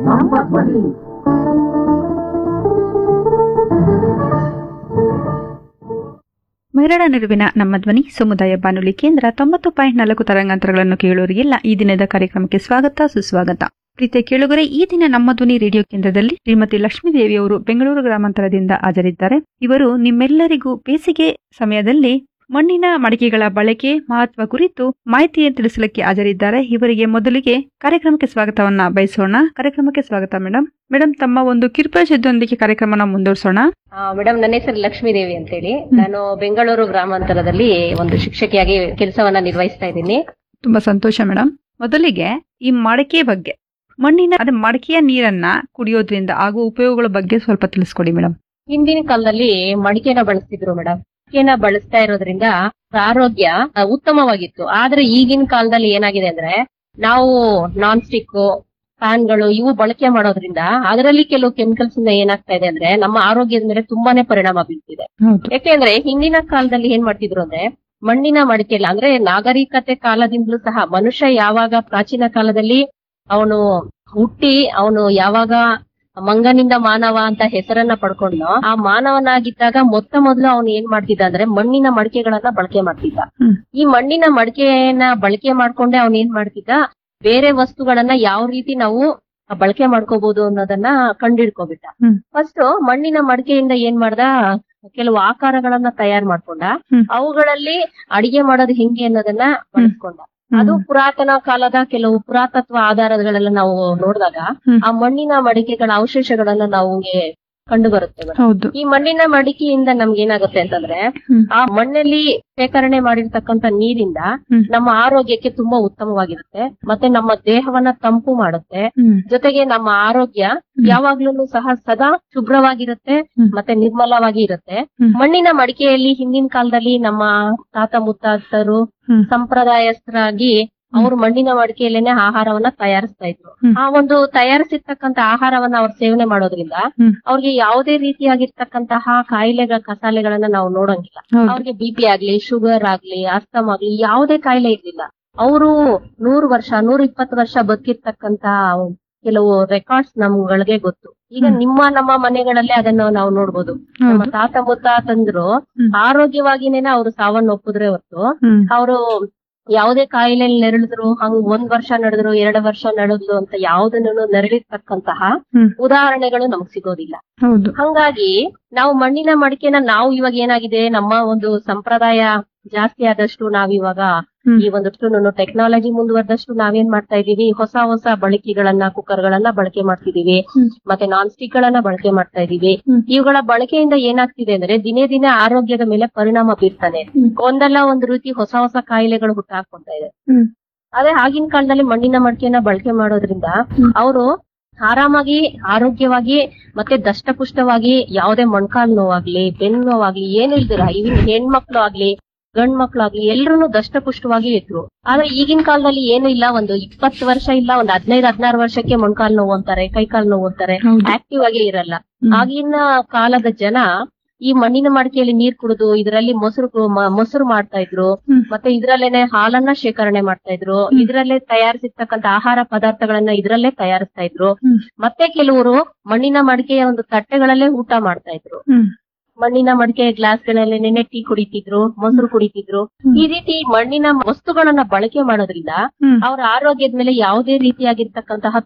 ಸಂಪತ್ಪತಿ ಮಹಿಳಾ ನಡುವಿನ ನಮ್ಮ ಧ್ವನಿ ಸಮುದಾಯ ಬಾನುಲಿ ಕೇಂದ್ರ ತೊಂಬತ್ತು ಪಾಯಿಂಟ್ ನಾಲ್ಕು ತರಂಗಾಂತರಗಳನ್ನು ಕೇಳುವರಿಗೆಲ್ಲ ಈ ದಿನದ ಕಾರ್ಯಕ್ರಮಕ್ಕೆ ಸ್ವಾಗತ ಸುಸ್ವಾಗತ ಪ್ರೀತಿಯ ಕೇಳುಗರೆ ಈ ದಿನ ನಮ್ಮ ಧ್ವನಿ ರೇಡಿಯೋ ಕೇಂದ್ರದಲ್ಲಿ ಶ್ರೀಮತಿ ಲಕ್ಷ್ಮೀದೇವಿಯವರು ಬೆಂಗಳೂರು ಗ್ರಾಮಾಂತರದಿಂದ ಹಾಜರಿದ್ದಾರೆ ಇವರು ನಿಮ್ಮೆಲ್ಲರಿಗೂ ಬೇಸಿಗೆ ಸಮಯದಲ್ಲಿ ಮಣ್ಣಿನ ಮಡಿಕೆಗಳ ಬಳಕೆ ಮಹತ್ವ ಕುರಿತು ಮಾಹಿತಿಯನ್ನು ತಿಳಿಸಲಿಕ್ಕೆ ಹಾಜರಿದ್ದಾರೆ ಇವರಿಗೆ ಮೊದಲಿಗೆ ಕಾರ್ಯಕ್ರಮಕ್ಕೆ ಸ್ವಾಗತವನ್ನ ಬಯಸೋಣ ಕಾರ್ಯಕ್ರಮಕ್ಕೆ ಸ್ವಾಗತ ಮೇಡಮ್ ಮೇಡಮ್ ತಮ್ಮ ಒಂದು ಕಿರುಪರಿಷದೊಂದಿಗೆ ಕಾರ್ಯಕ್ರಮನ ಮುಂದುವರಿಸೋಣ ಮೇಡಮ್ ನನ್ನ ಹೆಸರು ಲಕ್ಷ್ಮೀದೇವಿ ಅಂತೇಳಿ ನಾನು ಬೆಂಗಳೂರು ಗ್ರಾಮಾಂತರದಲ್ಲಿ ಒಂದು ಶಿಕ್ಷಕಿಯಾಗಿ ಕೆಲಸವನ್ನ ನಿರ್ವಹಿಸ್ತಾ ಇದ್ದೀನಿ ತುಂಬಾ ಸಂತೋಷ ಮೇಡಮ್ ಮೊದಲಿಗೆ ಈ ಮಡಕೆ ಬಗ್ಗೆ ಮಣ್ಣಿನ ಅದೇ ಮಡಕೆಯ ನೀರನ್ನ ಕುಡಿಯೋದ್ರಿಂದ ಆಗುವ ಉಪಯೋಗಗಳ ಬಗ್ಗೆ ಸ್ವಲ್ಪ ತಿಳಿಸ್ಕೊಡಿ ಮೇಡಮ್ ಹಿಂದಿನ ಕಾಲದಲ್ಲಿ ಮಡಿಕೆನ ಬಳಸ್ತಿದ್ರು ಮೇಡಮ್ ಮಡಿಕೆನ ಬಳಸ್ತಾ ಇರೋದ್ರಿಂದ ಆರೋಗ್ಯ ಆ, ಉತ್ತಮವಾಗಿತ್ತು ಆದ್ರೆ ಈಗಿನ ಕಾಲದಲ್ಲಿ ಏನಾಗಿದೆ ಅಂದ್ರೆ ನಾವು ನಾನ್ ಸ್ಟಿಕ್ ಫ್ಯಾನ್ಗಳು ಇವು ಬಳಕೆ ಮಾಡೋದ್ರಿಂದ ಅದರಲ್ಲಿ ಕೆಲವು ಕೆಮಿಕಲ್ಸ್ ಇಂದ ಏನಾಗ್ತಾ ಇದೆ ಅಂದ್ರೆ ನಮ್ಮ ಆರೋಗ್ಯದ ಮೇಲೆ ತುಂಬಾನೇ ಪರಿಣಾಮ ಬೀಳ್ತಿದೆ ಹೌದು ಯಾಕೆಂದ್ರೆ ಹಿಂದಿನ ಕಾಲದಲ್ಲಿ ಏನ್ ಮಾಡ್ತಿದ್ರು ಅಂದ್ರೆ ಮಣ್ಣಿನ ಮಡಿಕೆಲ್ಲ ಅಂದ್ರೆ ನಾಗರಿಕತೆ ಕಾಲದಿಂದಲೂ ಸಹ ಮನುಷ್ಯ ಯಾವಾಗ ಪ್ರಾಚೀನ ಕಾಲದಲ್ಲಿ ಅವನು ಹುಟ್ಟಿ ಅವನು ಯಾವಾಗ ಮಂಗನಿಂದ ಮಾನವ ಅಂತ ಹೆಸರನ್ನ ಪಡ್ಕೊಂಡು ಆ ಮಾನವನಾಗಿದ್ದಾಗ ಮೊತ್ತ ಮೊದಲು ಅವನು ಏನ್ ಮಾಡ್ತಿದ್ದ ಅಂದ್ರೆ ಮಣ್ಣಿನ ಮಡಿಕೆಗಳನ್ನ ಬಳಕೆ ಮಾಡ್ತಿದ್ದ ಹ್ಮ್. ಈ ಮಣ್ಣಿನ ಮಡಿಕೆಯನ್ನ ಬಳಕೆ ಮಾಡ್ಕೊಂಡೆ ಅವನ್ ಏನ್ ಮಾಡ್ತಿದ್ದ ಬೇರೆ ವಸ್ತುಗಳನ್ನ ಯಾವ ರೀತಿ ನಾವು ಬಳಕೆ ಮಾಡ್ಕೋಬಹುದು ಅನ್ನೋದನ್ನ ಕಂಡಿಡ್ಕೊಬಿಟ್ಟ ಹ್ಮ್. ಫಸ್ಟ್ ಮಣ್ಣಿನ ಮಡಿಕೆಯಿಂದ ಏನ್ ಮಾಡ್ದ ಕೆಲವು ಆಕಾರಗಳನ್ನ ತಯಾರು ಮಾಡ್ಕೊಂಡ ಹ್ಮ್. ಅವುಗಳಲ್ಲಿ ಅಡಿಗೆ ಮಾಡೋದು ಹೆಂಗೆ ಅನ್ನೋದನ್ನ ಬಳಸ್ಕೊಂಡ ಅದು ಪುರಾತನ ಕಾಲದ ಕೆಲವು ಪುರಾತತ್ವ ಆಧಾರಗಳೆಲ್ಲ ನಾವು ನೋಡಿದಾಗ ಹ್ಮ್. ಆ ಮಣ್ಣಿನ ಮಡಿಕೆಗಳ ಅವಶೇಷಗಳನ್ನ ನಮಗೆ ಕಂಡು ಬರುತ್ತೆ ಮೇಡಮ್. ಹೌದು ಈ ಮಣ್ಣಿನ ಮಡಿಕೆಯಿಂದ ನಮ್ಗೆ ಏನಾಗುತ್ತೆ ಅಂತಂದ್ರೆ ಹ್ಮ್. ಆ ಮಣ್ಣಲ್ಲಿ ಶೇಖರಣೆ ಮಾಡಿರ್ತಕ್ಕಂತ ನೀರಿಂದ ಹ್ಮ್. ನಮ್ಮ ಆರೋಗ್ಯಕ್ಕೆ ತುಂಬಾ ಉತ್ತಮವಾಗಿರುತ್ತೆ ಮತ್ತೆ ನಮ್ಮ ದೇಹವನ್ನ ತಂಪು ಮಾಡುತ್ತೆ ಹ್ಮ್ ಜೊತೆಗೆ ನಮ್ಮ ಆರೋಗ್ಯ ಯಾವಾಗ್ಲೂ ಸಹ ಸದಾ ಶುಭ್ರವಾಗಿರುತ್ತೆ ಹ್ಮ್. ಮತ್ತೆ ನಿರ್ಮಲವಾಗಿ ಇರುತ್ತೆ ಹ್ಮ್. ಮಣ್ಣಿನ ಮಡಿಕೆಯಲ್ಲಿ ಹಿಂದಿನ ಕಾಲದಲ್ಲಿ ನಮ್ಮ ತಾತ ಮುತ್ತಾತರು ಹ್ಮ್. ಸಂಪ್ರದಾಯಸ್ಥರಾಗಿ ಅವರು ಮಣ್ಣಿನ ಮಡಿಕೆಯಲ್ಲೇನೆ ಆಹಾರವನ್ನ ತಯಾರಿಸ್ತಾ ಇದ್ರು ಹ್ಮ್. ಆ ಒಂದು ತಯಾರಿಸಿರ್ತಕ್ಕಂತ ಆಹಾರವನ್ನ ಅವ್ರು ಸೇವನೆ ಮಾಡೋದ್ರಿಂದ ಹ್ಮ್. ಅವ್ರಿಗೆ ಯಾವುದೇ ರೀತಿಯಾಗಿರ್ತಕ್ಕಂತಹ ಕಾಯಿಲೆಗಳ ಕಸಾಲೆಗಳನ್ನ ನಾವು ನೋಡಂಗಿಲ್ಲ ಹೌದು ಅವ್ರಿಗೆ ಬಿ ಪಿ ಆಗ್ಲಿ ಶುಗರ್ ಆಗ್ಲಿ ಅಸ್ತಮ್ ಆಗ್ಲಿ ಯಾವುದೇ ಕಾಯಿಲೆ ಇರ್ಲಿಲ್ಲ ಅವರು ನೂರು ವರ್ಷ ನೂರ ಇಪ್ಪತ್ತು ವರ್ಷ ಬದುಕಿರ್ತಕ್ಕಂತ ಕೆಲವು ರೆಕಾರ್ಡ್ಸ್ ನಮ್ಗಳಿಗೆ ಗೊತ್ತು ಈಗ ಹ್ಮ್. ನಿಮ್ಮ ನಮ್ಮ ಮನೆಗಳಲ್ಲೇ ಅದನ್ನ ನಾವು ನೋಡ್ಬೋದು ನಮ್ಮ ಹೌದು ತಾತ ಮುತ್ತಾತಂದ್ರು ಹ್ಮ್. ಆರೋಗ್ಯವಾಗಿನೇನೆ ಅವ್ರು ಸಾವನ್ನ ಒಪ್ಪಿದ್ರೆ ಹೊರತು ಹ್ಮ್ ಅವರು ಯಾವುದೇ ಕಾಯಿಲೆಯಲ್ಲಿ ನೆರಳಿದ್ರು ಹಂಗ್ ಒಂದ್ ವರ್ಷ ನಡೆದ್ರು ಎರಡು ವರ್ಷ ನಡೆದ್ರು ಅಂತ ಯಾವ್ದನ್ನು ನೆರಳಿರ್ತಕ್ಕಂತಹ ಹ್ಮ್. ಉದಾಹರಣೆಗಳು ನಮಗ್ ಸಿಗೋದಿಲ್ಲ ಹೌದು ಹಂಗಾಗಿ ನಾವು ಮಣ್ಣಿನ ಮಡಿಕೆನ ನಾವು ಇವಾಗ ಏನಾಗಿದೆ ನಮ್ಮ ಒಂದು ಸಂಪ್ರದಾಯ ಜಾಸ್ತಿ ಆದಷ್ಟು ನಾವಿವಾಗ ಹ್ಮ್. ಈ ಒಂದಷ್ಟು ಟೆಕ್ನಾಲಜಿ ಮುಂದುವರೆದಷ್ಟು ನಾವೇನ್ ಮಾಡ್ತಾ ಇದೀವಿ ಹೊಸ ಹೊಸ ಬಳಕೆಗಳನ್ನ ಕುಕ್ಕರ್ ಗಳನ್ನ ಬಳಕೆ ಮಾಡ್ತಿದೀವಿ ಹ್ಮ್. ಮತ್ತೆ ನಾನ್ ಸ್ಟಿಕ್ ಗಳನ್ನ ಬಳಕೆ ಮಾಡ್ತಾ ಇದೀವಿ ಹ್ಮ್. ಇವುಗಳ ಬಳಕೆಯಿಂದ ಏನಾಗ್ತಿದೆ ಅಂದ್ರೆ ದಿನೇ ದಿನೇ ಆರೋಗ್ಯದ ಮೇಲೆ ಪರಿಣಾಮ ಬೀರ್ತಾನೆ ಹ್ಮ್. ಒಂದಲ್ಲ ಒಂದು ರೀತಿ ಹೊಸ ಹೊಸ ಕಾಯಿಲೆಗಳು ಹುಟ್ಟಾಕೊಂತ ಇದೆ ಹ್ಮ್. ಅದೇ ಆಗಿನ ಕಾಲದಲ್ಲಿ ಮಣ್ಣಿನ ಮಡಿಕೆನ ಬಳಕೆ ಮಾಡೋದ್ರಿಂದ ಹ್ಮ್. ಅವರು ಆರಾಮಾಗಿ ಆರೋಗ್ಯವಾಗಿ ಮತ್ತೆ ದಷ್ಟಪುಷ್ಟವಾಗಿ ಯಾವುದೇ ಮೊಣಕಾಲ್ ನೋವಾಗ್ಲಿ ಬೆನ್ನು ನೋವಾಗ್ಲಿ ಏನು ಇಲ್ದಿರ ಇವನ್ ಹೆಣ್ಮಕ್ಳು ಆಗ್ಲಿ ಗಂಡ್ ಮಕ್ಳು ಆಗ್ಲಿ ಎಲ್ರು ದಷ್ಟಪುಷ್ಟವಾಗಿ ಇದ್ರು ಆದ್ರೆ ಈಗಿನ ಕಾಲದಲ್ಲಿ ಏನು ಇಲ್ಲ ಒಂದು ಇಪ್ಪತ್ತು ವರ್ಷ ಇಲ್ಲ ಒಂದ್ ಹದಿನೈದು ಹದಿನಾರು ವರ್ಷಕ್ಕೆ ಮೊಣಕಾಲ್ ನೋವು ಅಂತಾರೆ ಕೈಕಾಲ್ ನೋವು ಅಂತಾರೆ ಹೌದು ಆಕ್ಟಿವ್ ಆಗೇ ಇರಲ್ಲ ಹ್ಮ್. ಆಗಿನ ಕಾಲದ ಜನ ಈ ಮಣ್ಣಿನ ಮಡಿಕೆಯಲ್ಲಿ ನೀರ್ ಕುಡಿದು ಇದರಲ್ಲಿ ಮೊಸರು ಕು- ಮ- ಮೊಸರು ಮಾಡ್ತಾ ಇದ್ರು ಹ್ಮ್. ಮತ್ತೆ ಇದ್ರಲ್ಲೇನೆ ಹಾಲನ್ನ ಶೇಖರಣೆ ಮಾಡ್ತಾ ಇದ್ರು ಹ್ಮ್. ಇದ್ರಲ್ಲೇ ತಯಾರಿಸಿರ್ತಕ್ಕಂತ ಆಹಾರ ಪದಾರ್ಥಗಳನ್ನ ಇದ್ರಲ್ಲೇ ತಯಾರಿಸ್ತಾ ಇದ್ರು ಹ್ಮ್. ಮತ್ತೆ ಕೆಲವರು ಮಣ್ಣಿನ ಮಡಿಕೆಯ ಒಂದು ತಟ್ಟೆಗಳಲ್ಲೇ ಊಟ ಮಾಡ್ತಾ ಇದ್ರು ಹ್ಮ್ ಮಣ್ಣಿನ ಮಡಿಕೆ ಗ್ಲಾಸ್ಗಳಲ್ಲಿ ನೆನೆ ಟೀ ಕುಡಿತಿದ್ರು ಮೊಸರು ಕುಡಿತಿದ್ರು ಹ್ಮ್. ಈ ರೀತಿ ಮಣ್ಣಿನ ವಸ್ತುಗಳನ್ನ ಬಳಕೆ ಮಾಡೋದ್ರಿಂದ ಹ್ಮ್ ಅವರ ಆರೋಗ್ಯದ ಮೇಲೆ ಯಾವುದೇ ರೀತಿಯಾಗಿರ್ತಕ್ಕಂತಹ